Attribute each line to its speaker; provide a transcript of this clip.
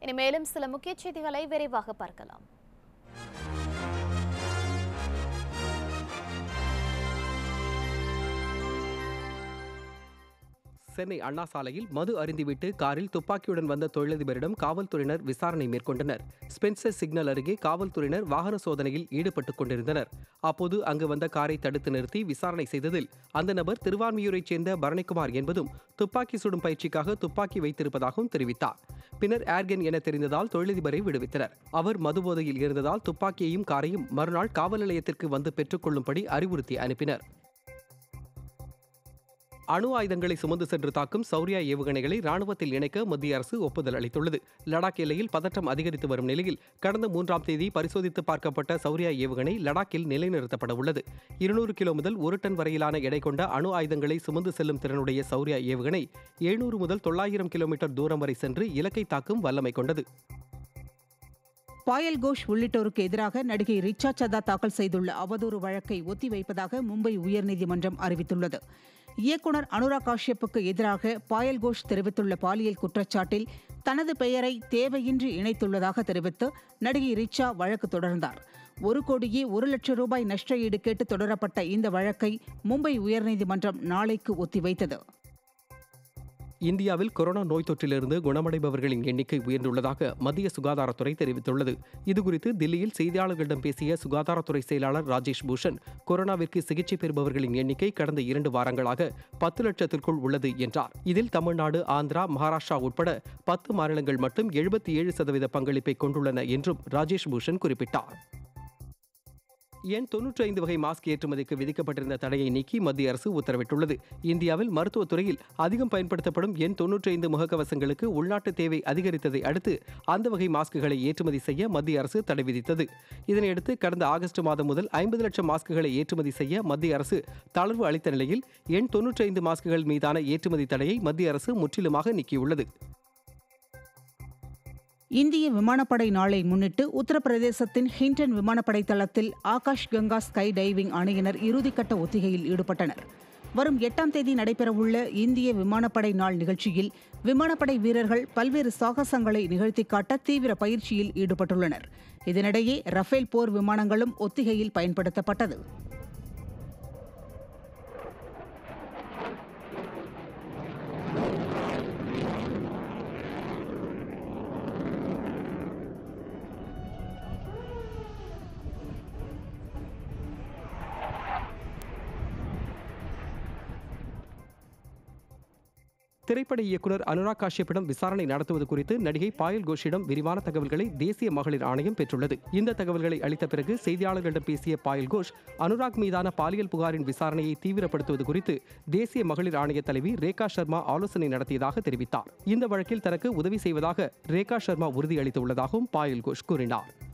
Speaker 1: இனி மேலும் சில முக்கிய செய்திகளை விரைவாக பார்க்கலாம்
Speaker 2: சென்னை அண்ணா சாலையில் மது அருந்திவிட்டு காரில் துப்பாக்கியுடன் வந்த தொழிலதிபரிடம் காவல்துறையினர் விசாரணை மேற்கொண்டனர் ஸ்பென்சர் சிக்னல் அருகே காவல்துறையினர் வாகன சோதனையில் ஈடுபட்டுக் கொண்டிருந்தனர் அப்போது அங்கு வந்த காரை தடுத்து நிறுத்தி விசாரணை செய்ததில் அந்த நபர் திருவான்மியூரைச் சேர்ந்த பரணிக்குமார் என்பதும் துப்பாக்கி சுடும் பயிற்சிக்காக துப்பாக்கி வைத்திருப்பதாகவும் தெரிவித்தார் பின்னர் ஏர்கன் என தெரிந்ததால் தொழிலதிபரை விடுவித்தனர் அவர் மதுபோதையில் இருந்ததால் துப்பாக்கியையும் காரையும் மறுநாள் காவல் நிலையத்திற்கு வந்து பெற்றுக்கொள்ளும்படி அறிவுறுத்தி அனுப்பினர் அணு ஆயுதங்களை சுமந்து சென்று தாக்கும் சௌரியா ஏவுகணைகளை ராணுவத்தில் இணைக்க மத்திய அரசு ஒப்புதல் அளித்துள்ளது லடாக் எல்லையில் பதற்றம் அதிகரித்து வரும் நிலையில் கடந்த மூன்றாம் தேதி பரிசோதித்து பார்க்கப்பட்ட சௌரியா ஏவுகணை லடாக்கில் நிலைநிறுத்தப்பட உள்ளது இருநூறு கிலோ முதல் ஒரு டன் வரையிலான எடை கொண்ட அணு ஆயுதங்களை சுமந்து செல்லும் திறனுடைய சௌரியா ஏவுகணை எழுநூறு முதல் தொள்ளாயிரம் கிலோமீட்டர் தூரம் வரை சென்று இலக்கை தாக்கும் வல்லமை கொண்டது
Speaker 3: பாயல் கோஷ் உள்ளிட்டோருக்கு எதிராக நடிகை ரிச்சா சதா தாக்கல் செய்துள்ள அவதூறு வழக்கை ஒத்திவைப்பதாக மும்பை உயர்நீதிமன்றம் அறிவித்துள்ளது இயக்குனர் அனுராக் காஷ்யப்புக்கு எதிராக பாயல் கோஷ் தெரிவித்துள்ள பாலியல் குற்றச்சாட்டில் தனது பெயரை தேவையின்றி இணைத்துள்ளதாக தெரிவித்து நடிகை ரிச்சா வழக்கு தொடர்ந்தார் ஒரு கோடியே ஒரு லட்சம் ரூபாய் நஷ்ட ஈடு கேட்டு தொடரப்பட்ட இந்த வழக்கை மும்பை உயர்நீதிமன்றம் நாளைக்கு ஒத்திவைத்தது
Speaker 2: இந்தியாவில் கொரோனா நோய் தொற்றிலிருந்து குணமடைபவர்களின் எண்ணிக்கை உயர்ந்துள்ளதாக மத்திய சுகாதாரத்துறை தெரிவித்துள்ளது இதுகுறித்து தில்லியில் செய்தியாளர்களிடம் பேசிய சுகாதாரத்துறை செயலாளர் ராஜேஷ் பூஷன் கொரோனாவிற்கு சிகிச்சை பெறுபவர்களின் எண்ணிக்கை கடந்த இரண்டு வாரங்களாக பத்து லட்சத்திற்குள் உள்ளது என்றார் இதில் தமிழ்நாடு ஆந்திரா மகாராஷ்டிரா உட்பட பத்து மாநிலங்கள் மட்டும் எழுபத்தி ஏழு சதவீத பங்களிப்பை கொண்டுள்ளன என்றும் ராஜேஷ் பூஷன் குறிப்பிட்டார் எண் தொன்னூற்றி ஐந்து வகை மாஸ்க் ஏற்றுமதிக்கு விதிக்கப்பட்டிருந்த தடையை நீக்கி மத்திய அரசு உத்தரவிட்டுள்ளது இந்தியாவில் மருத்துவத் துறையில் அதிகம் பயன்படுத்தப்படும் எண் தொன்னூற்றி ஐந்து முகக்கவசங்களுக்கு உள்நாட்டு தேவை அதிகரித்ததை அடுத்து அந்த வகை மாஸ்க்குகளை ஏற்றுமதி செய்ய மத்திய அரசு தடை விதித்தது இதனையடுத்து கடந்த ஆகஸ்ட் மாதம் முதல் ஐம்பது லட்சம் மாஸ்க்குகளை ஏற்றுமதி செய்ய மத்திய அரசு தளர்வு அளித்த நிலையில் எண் தொன்னூற்றி ஐந்து மாஸ்க்குகள் மீதான ஏற்றுமதி தடையை மத்திய அரசு முற்றிலுமாக நீக்கியுள்ளது
Speaker 3: இந்திய விமானப்படை நாளை முன்னிட்டு உத்தரப்பிரதேசத்தின் ஹிண்டன் விமானப்படை தளத்தில் ஆகாஷ் கங்கா ஸ்கை டைவிங் அணியினர் இறுதிக்கட்ட ஒத்திகையில் ஈடுபட்டனர் வரும் எட்டாம் தேதி நடைபெறவுள்ள இந்திய விமானப்படை நாள் நிகழ்ச்சியில் விமானப்படை வீரர்கள் பல்வேறு சாகசங்களை நிகழ்த்தி காட்ட தீவிர பயிற்சியில் ஈடுபட்டுள்ளனர் இதனிடையே ரஃபேல் போர் விமானங்களும் ஒத்திகையில் பயன்படுத்தப்பட்டது
Speaker 2: திரைப்பட இயக்குனர் அனுராக் காஷ்யப்பிடம் விசாரணை நடத்துவது குறித்து நடிகை பாயல் கோஷிடம் விரிவான தகவல்களை தேசிய மகளிர் ஆணையம் பெற்றுள்ளது இந்த தகவல்களை அளித்த பிறகு செய்தியாளர்களிடம் பேசிய பாயல் கோஷ் அனுராக் மீதான பாலியல் புகாரின் விசாரணையை தீவிரப்படுத்துவது குறித்து தேசிய மகளிர் ஆணைய தலைவி ரேகா சர்மா ஆலோசனை நடத்தியதாக தெரிவித்தார் இந்த வழக்கில் தனக்கு உதவி செய்வதாக ரேகா சர்மா உறுதியளித்துள்ளதாகவும் பாயல் கோஷ் கூறினார்